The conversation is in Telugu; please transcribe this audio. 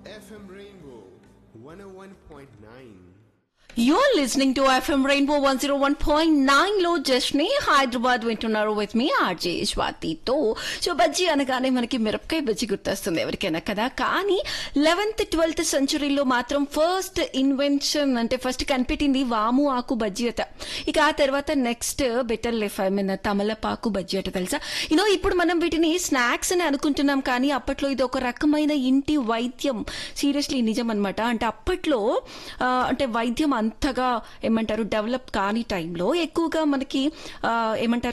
FM Rainbow 101.9. You're listening to FM Rainbow 101.9 లో జస్ట్ని హైదరాబాద్ వింటున్నారు విత్ మీ ఆర్జే స్వాతితో సో బజ్జీ అనగానే మనకి మిరపకాయ బజ్జీ గుర్తొస్తుంది ఎవరికైనా కదా కానీ లెవెన్త్ ట్వెల్త్ సెంచురీలో మాత్రం ఫస్ట్ ఇన్వెన్షన్ అంటే ఫస్ట్ కనిపెట్టింది వాము ఆకు బజ్జీ అట ఇక ఆ తర్వాత next better left I mean తమలపాకు బజ్జీ అట తెలుసా యూనో ఇప్పుడు మనం వీటిని స్నాక్స్ అని అనుకుంటున్నాం కానీ అప్పట్లో ఇది ఒక రకమైన ఇంటి వైద్యం సీరియస్లీ నిజం అనమాట అంటే అప్పట్లో ఆ, అంటే వైద్యం అంతగా ఏమంటారు డెవలప్ కాని టైంలో ఎక్కువగా మనకి ఆ, ఏమంటారు